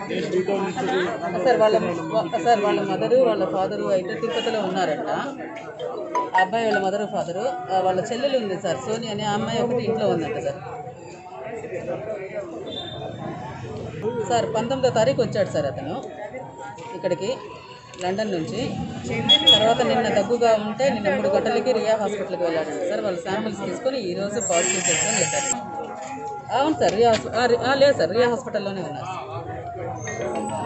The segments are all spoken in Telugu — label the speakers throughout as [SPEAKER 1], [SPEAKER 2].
[SPEAKER 1] సార్ వాళ్ళ వా- సార్ వాళ్ళ మదరు వాళ్ళ ఫాదరు అయితే తిరుపతిలో ఉన్నారంట ఆ అబ్బాయి వాళ్ళ మదరు ఫాదరు ఆ వాళ్ళ చెల్లెలు ఉంది సార్ సోని అనే ఆ అమ్మాయి ఒకటి ఇంట్లో ఉందంట సార్ సార్ పంతొమ్మిదో తారీఖు వచ్చాడు సార్ అతను ఇక్కడికి లండన్ నుంచి తర్వాత నిన్న దగ్గుగా ఉంటే నిన్న మూడు గంటలకి రియా హాస్పిటల్కి వెళ్ళాడంట సార్ వాళ్ళు శాంపిల్స్ తీసుకొని ఈ రోజు పాజిటివ్ చేసుకొని వెళ్ళారు అవును సార్ రియా హాస్ప- ఆ, రి- ఆ, లేదు సార్ రియా హాస్పిటల్లోనే ఉన్నారు సార్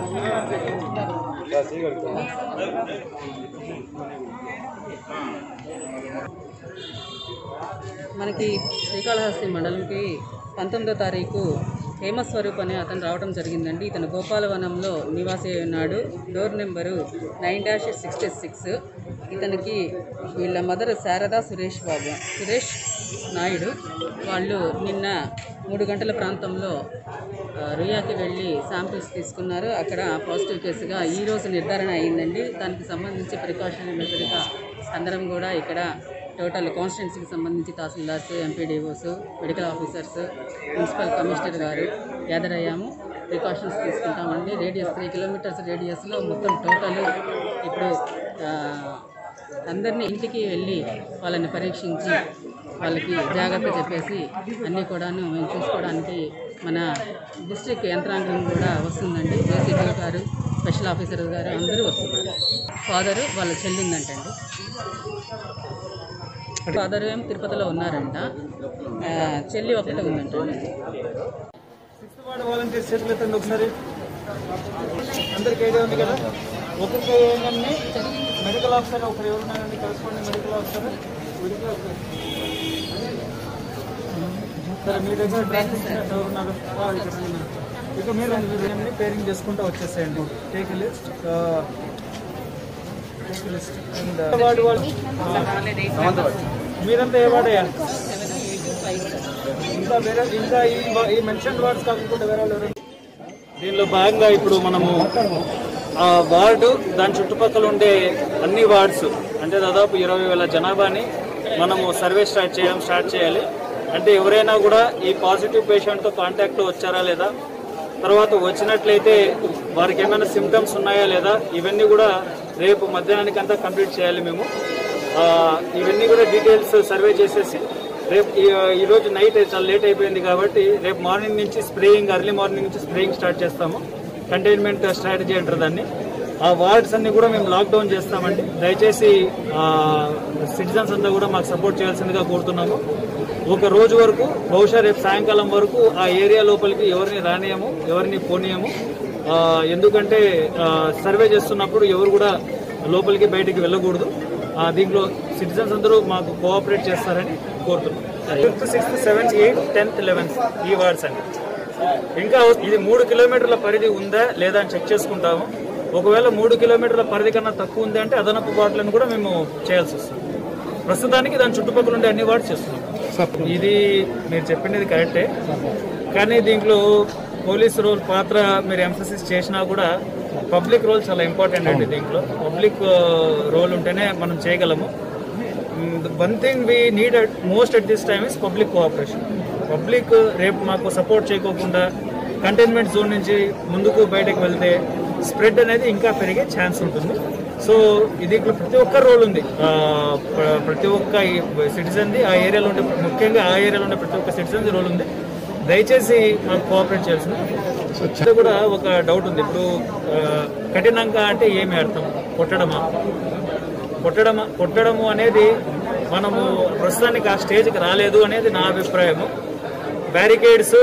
[SPEAKER 1] మనకి శ్రీకాళహస్తి మండలంకి పంతొమ్మిదో తారీఖు హేమస్వరూప్ అనే అతను రావడం జరిగిందండి ఇతను గోపాలవనంలో నివాసి అయి ఉన్నాడు door number nine dash sixty six ఇతనికి వీళ్ళ మదర్ శారదా సురేష్ బాబు సురేష్ నాయుడు వాళ్ళు నిన్న మూడు గంటల ప్రాంతంలో ఆ, రుయాకి వెళ్ళి శాంపిల్స్ తీసుకున్నారు అక్కడ పాజిటివ్ కేసుగా ఈ రోజు నిర్ధారణ అయిందండి దానికి సంబంధించి ప్రికాషనరీ మెజర్గా అందరం కూడా ఇక్కడ టోటల్ కాన్స్టిట్యున్సీకి సంబంధించి tahsildars MPDOs medical officers municipal commissioner garu gather అయ్యాము ప్రికాషన్స్ తీసుకుంటామండి రేడియస్ త్రీ కిలోమీటర్స్ రేడియస్లో మొత్తం టోటల్ ఇప్పుడు ఆ, అందరినీ ఇంటికి వెళ్ళి వాళ్ళని పరీక్షించి వాళ్ళకి జాగ్రత్త చెప్పేసి అన్నీ కూడాను మేము చూసుకోవడానికి మన డిస్ట్రిక్ట్ యంత్రాంగం కూడా వస్తుందండి ఏసీపీ గారు స్పెషల్ ఆఫీసర్ గారు అందరూ వస్తున్నారు ఫాదరు వాళ్ళ చెల్లి ఉందంటండి ఫాదర్ ఏం తిరుపతిలో ఉన్నారంట ఆ, చెల్లి ఒకటే ఉందంటండి
[SPEAKER 2] సిక్స్త్ వార్డ్ వాలంటీర్ చేతులు ఎత్తండి ఒకసారి అందరికి ఐడియా ఉంది కదా ఒకరికి ఏంటంటే మెడికల్ ఆఫీసర్ ఒకరు ఎవరున్నారండి corresponding medical officer medical officer సరే మీ దగ్గర ట్రాన్స్పోర్ట్ ఎవరున్నారు ఆ, ఇక్కడ ఉన్నారు. ఇక మీరు మీరు ఏమని పేరింగ్ చేసుకుంటూ వచ్చేసేయండి take list take list and ward వాళ్ళు మీరంతా ఏ వాడయ్యా ఇంకా వేరే ఇంకా ఈ వా- ఈ మెన్షన్ వార్డ్స్ కాకుండా వేరే వాళ్ళు ఎవరైనా దీనిలో భాగంగా ఇప్పుడు మనము ఆ వార్డు దాని చుట్టుపక్కల ఉండే అన్ని వార్డ్స్ అంటే దాదాపు ఇరవై వేల జనాభాని మనము సర్వే స్టార్ట్ చేయడం స్టార్ట్ చేయాలి అంటే ఎవరైనా కూడా ఈ పాజిటివ్ పేషెంట్తో కాంటాక్ట్లో వచ్చారా లేదా తర్వాత వచ్చినట్లయితే వారికి ఏమైనా సిమ్టమ్స్ ఉన్నాయా లేదా ఇవన్నీ కూడా రేపు మధ్యాహ్నానికి అంతా కంప్లీట్ చేయాలి మేము ఆ, ఇవన్నీ కూడా డీటెయిల్స్ సర్వే చేసేసి రేపు ఈ- ఈ రోజు నైట్ చాలా లేట్ అయిపోయింది కాబట్టి రేపు మార్నింగ్ నుంచి స్ప్రేయింగ్ అర్లీ మార్నింగ్ నుంచి స్ప్రేయింగ్ స్టార్ట్ చేస్తాము కంటైన్మెంట్ స్ట్రాటజీ అంటారు దాన్ని ఆ వార్డ్స్ అన్ని కూడా మేము లాక్డౌన్ చేస్తామండి దయచేసి సిటిజన్స్ అంతా కూడా మాకు సపోర్ట్ చేయాల్సిందిగా కోరుతున్నాము ఒక రోజు వరకు బహుశా రేపు సాయంకాలం వరకు ఆ ఏరియా లోపలికి ఎవరిని రానియము ఎవరిని పోనీయము ఆ, ఎందుకంటే ఆ, సర్వే చేస్తున్నప్పుడు ఎవరు కూడా లోపలికి బయటికి వెళ్ళకూడదు ఆ, దీంట్లో సిటిజన్స్ అందరూ మాకు కోఆపరేట్ చేస్తారని కోరుతున్నాం fifth sixth seventh eighth tenth eleventh ఈ వార్డ్స్ అండి ఇంకా ఇది మూడు కిలోమీటర్ల పరిధి ఉందా లేదా అని చెక్ చేసుకుంటాము ఒకవేళ మూడు కిలోమీటర్ల పరిధి కన్నా తక్కువ ఉంది అంటే అదనపు వార్డులను కూడా మేము చేయాల్సి వస్తుంది ప్రస్తుతానికి దాని చుట్టుపక్కల ఉండే అన్ని వార్డ్స్ చేస్తున్నాం ఇది మీరు చెప్పింది కరెక్టే కానీ దీంట్లో పోలీస్ రోల్ పాత్ర మీరు ఎంఫసిస్ చేసినా కూడా పబ్లిక్ రోల్ చాలా ఇంపార్టెంట్ అండి దీంట్లో పబ్లిక్ రోల్ ఉంటేనే మనం చేయగలము one thing we need most at this time is public cooperation public రేపు మాకు సపోర్ట్ చేయకోకుండా కంటైన్మెంట్ జోన్ నుంచి ముందుకు బయటకు వెళ్తే స్ప్రెడ్ అనేది ఇంకా పెరిగే ఛాన్స్ ఉంటుంది సో ఇది ఇక్కడ ప్రతి ఒక్క రోల్ ఉంది ఆ, ప్ర- ప్రతి ఒక్క సిటిజన్ది ఆ ఏరియాలో ఉండే ముఖ్యంగా ఆ ఏరియాలో ఉండే ప్రతి ఒక్క సిటిజన్ రోల్ ఉంది దయచేసి మాకు కోఆపరేట్ చేయాల్సింది ఇక్కడ కూడా ఒక డౌట్ ఉంది ఇప్పుడు ఆ, కఠినంగా అంటే ఏమి అర్థం కొట్టడమా కొట్టడం కొట్టడము అనేది మనము ప్రస్తుతానికి ఆ స్టేజ్కి రాలేదు అనేది నా అభిప్రాయము బ్యారికేడ్స్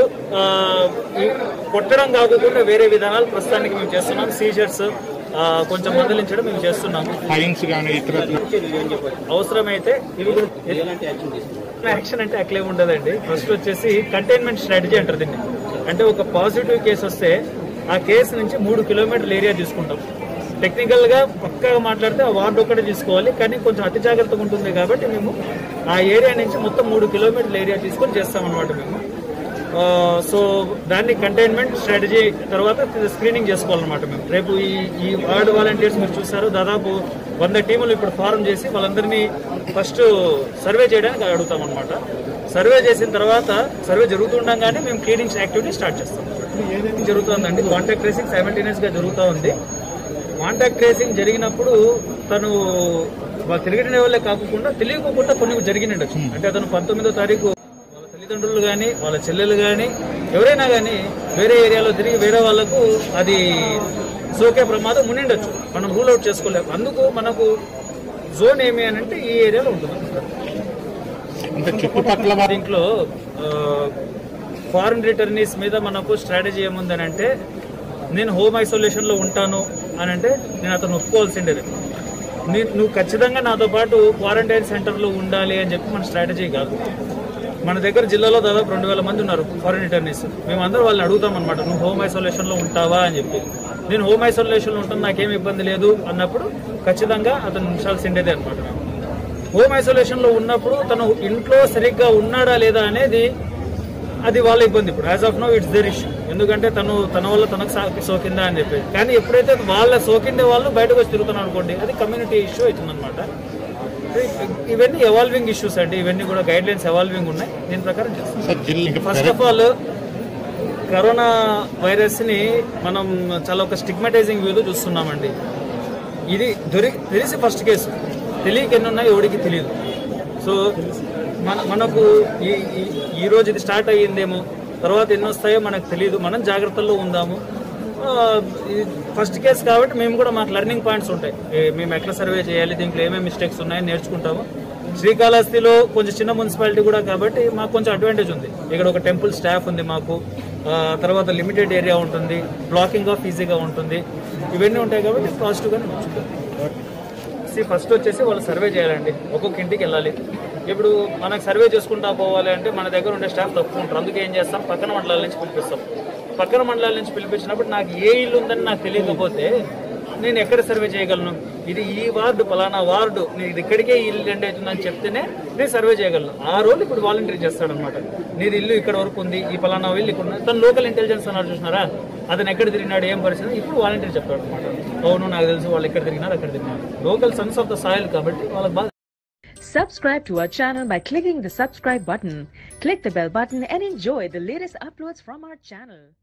[SPEAKER 2] కొట్టడం కాకుండా వేరే విధానాలు ప్రస్తుతానికి మేము చేస్తున్నాం సీజర్స్ కొంచెం మందలించడం మేము చేస్తున్నాము
[SPEAKER 3] ఫైన్స్ కానీ ఇతర
[SPEAKER 2] అవసరమైతే ఇవి కూడా యాక్షన్ అంటే అట్లే ఉండదండి ఫస్ట్ వచ్చేసి కంటైన్మెంట్ స్ట్రాటజీ అంటారు దీన్ని అంటే ఒక పాజిటివ్ కేసు వస్తే ఆ కేసు నుంచి మూడు కిలోమీటర్ల ఏరియా తీసుకుంటాం టెక్నికల్ గా పక్కాగా మాట్లాడితే ఆ వార్డు ఒక్కటే తీసుకోవాలి కానీ కొంచెం అతి జాగ్రత్తగా ఉంటుంది కాబట్టి మేము ఆ ఏరియా నుంచి మొత్తం మూడు కిలోమీటర్ల ఏరియా తీసుకొని చేస్తాం అనమాట మేము ఆ, సో దాన్ని కంటైన్మెంట్ స్ట్రాటజీ తర్వాత స్క్రీనింగ్ చేసుకోవాలన్నమాట మేము రేపు ఈ ఈ వార్డు వాలంటీర్స్ మీరు చూసారు దాదాపు వంద టీములు ఇప్పుడు ఫారం చేసి వాళ్ళందరినీ ఫస్ట్ సర్వే చేయడానికి అడుగుతాం అనమాట సర్వే చేసిన తర్వాత సర్వే జరుగుతుండగానే మేము క్లీనింగ్ యాక్టివిటీ స్టార్ట్ చేస్తాం జరుగుతుందండి కాంటాక్ట్ ట్రేసింగ్ సైమల్టేనియస్ గా జరుగుతూ ఉంది కాంటాక్ట్ ట్రేసింగ్ జరిగినప్పుడు తను వాళ్ళు తిరిగిన వాళ్ళే కాకుండా తెలియకోకుండా కొన్ని జరిగినట్టు అంటే అతను పంతొమ్మిదో తారీఖు వాళ్ళ తల్లిదండ్రులు కానీ వాళ్ళ చెల్లెలు కానీ ఎవరైనా కానీ వేరే ఏరియాలో తిరిగి వేరే వాళ్ళకు అది సోకే ప్రమాదం ఉండిండొచ్చు మనం రూల్ అవుట్ చేసుకోలేము అందుకు మనకు జోన్ ఏమి అని అంటే ఈ ఏరియాలో ఉంటుంది
[SPEAKER 3] అంటే చుట్టుపక్కల వారి
[SPEAKER 2] దీంట్లో ఫారెన్ రిటర్నీస్ మీద మనకు స్ట్రాటజీ ఏముందని అంటే నేను హోమ్ ఐసోలేషన్ లో ఉంటాను అని అంటే నేను అతను ఒప్పుకోవాల్సిండేది నీ నువ్వు ఖచ్చితంగా నాతో పాటు క్వారంటైన్ సెంటర్లో ఉండాలి అని చెప్పి మన స్ట్రాటజీ కాదు మన దగ్గర జిల్లాలో దాదాపు రెండు వేల మంది ఉన్నారు ఫారెన్ రిటర్నీస్ మేమందరం వాళ్ళని అడుగుతాం అనమాట నువ్వు హోమ్ ఐసోలేషన్లో ఉంటావా అని చెప్పి నేను హోమ్ ఐసోలేషన్లో ఉంటాను నాకేం ఇబ్బంది లేదు అన్నప్పుడు ఖచ్చితంగా అతను ఉంచాల్సిండేదే అనమాట హోమ్ ఐసోలేషన్ లో ఉన్నప్పుడు తను ఇంట్లో సరిగ్గా ఉన్నాడా లేదా అనేది అది వాళ్ళ ఇబ్బంది ఇప్పుడు as of now it's their issue ఎందుకంటే తను తన వల్ల తనకు సా- సోకిందా అని చెప్పేసి కానీ ఎప్పుడైతే వాళ్ళ సోకిండే వాళ్ళు బయటకు వచ్చి తిరుగుతున్నారు అనుకోండి అది కమ్యూనిటీ ఇష్యూ అవుతుందన్నమాట ఇవన్నీ ఎవాల్వింగ్ ఇష్యూస్ అండి ఇవన్నీ కూడా గైడ్ లైన్స్ ఎవాల్వింగ్ ఉన్నాయి దీని ప్రకారం చేస్తాం
[SPEAKER 3] సార్ జిల్లా
[SPEAKER 2] first of all corona virus ని మనం చాలా ఒక స్టిగ్మటైజింగ్ వ్యూలో చూస్తున్నామండి ఇది దొరి తెలిసి ఫస్ట్ కేసు తెలియక ఎన్ని ఉన్నాయి ఎవడికి తెలియదు సో మన మనకు ఈ ఈ- ఈ రోజు ఇది స్టార్ట్ అయ్యిందేమో తర్వాత ఎన్ని వస్తాయో మనకు తెలియదు మనం జాగ్రత్తల్లో ఉందాము ఆ, ఇది ఫస్ట్ కేసు కాబట్టి మేము కూడా మాకు లెర్నింగ్ పాయింట్స్ ఉంటాయి ఏ, మేము ఎట్లా సర్వే చేయాలి దీంట్లో ఏమేమి మిస్టేక్స్ ఉన్నాయని నేర్చుకుంటాము శ్రీకాళహస్తిలో కొంచెం చిన్న మున్సిపాలిటీ కూడా కాబట్టి మాకు కొంచెం అడ్వాంటేజ్ ఉంది ఇక్కడ ఒక టెంపుల్ స్టాఫ్ ఉంది మాకు ఆ, తర్వాత లిమిటెడ్ ఏరియా ఉంటుంది బ్లాకింగ్ ఆఫ్ ఈజీగా ఉంటుంది ఇవన్నీ ఉంటాయి కాబట్టి పాజిటివ్గానే నడుచుకుంటాం సి ఫస్ట్ వచ్చేసి వాళ్ళు సర్వే చేయాలండి ఒక్కొక్క ఇంటికి వెళ్ళాలి ఇప్పుడు మనకు సర్వే చేసుకుంటా పోవాలి అంటే మన దగ్గర ఉండే స్టాఫ్ తక్కువ ఉంటారు అందుకే ఏం చేస్తాం పక్కన మండలాల నుంచి పిలిపిస్తాం పక్కన మండలాల నుంచి పిలిపించినప్పుడు నాకు ఏ ఇల్లు ఉందని నాకు తెలియకపోతే నేను ఎక్కడ సర్వే చేయగలను ఇది ఈ వార్డు పలానా వార్డు నేను ఇది ఇక్కడికే ఈ ఇల్లు ఎండ్ అవుతుందని చెప్తేనే నేను సర్వే చేయగలను ఆ రోజు ఇప్పుడు వాలంటీర్ చేస్తాడనమాట నీది ఇల్లు ఇక్కడ వరకు ఉంది ఈ పలానా ఇల్లు ఇక్కడ ఉంది తను లోకల్ ఇంటెలిజెన్స్ అన్నారు చూసినారా అతను ఎక్కడ తిరిగినాడు ఏం పరిస్థితి ఇప్పుడు వాలంటీర్ చెప్తాడు అనమాట అవును నాకు తెలుసు వాళ్ళు ఎక్కడ తిరిగినారు అక్కడ తిరిగినారు local sons of the soil కాబట్టి వాళ్ళకి బాగా
[SPEAKER 4] Subscribe to our channel by clicking the subscribe button. Click the bell button and enjoy the latest uploads from our channel.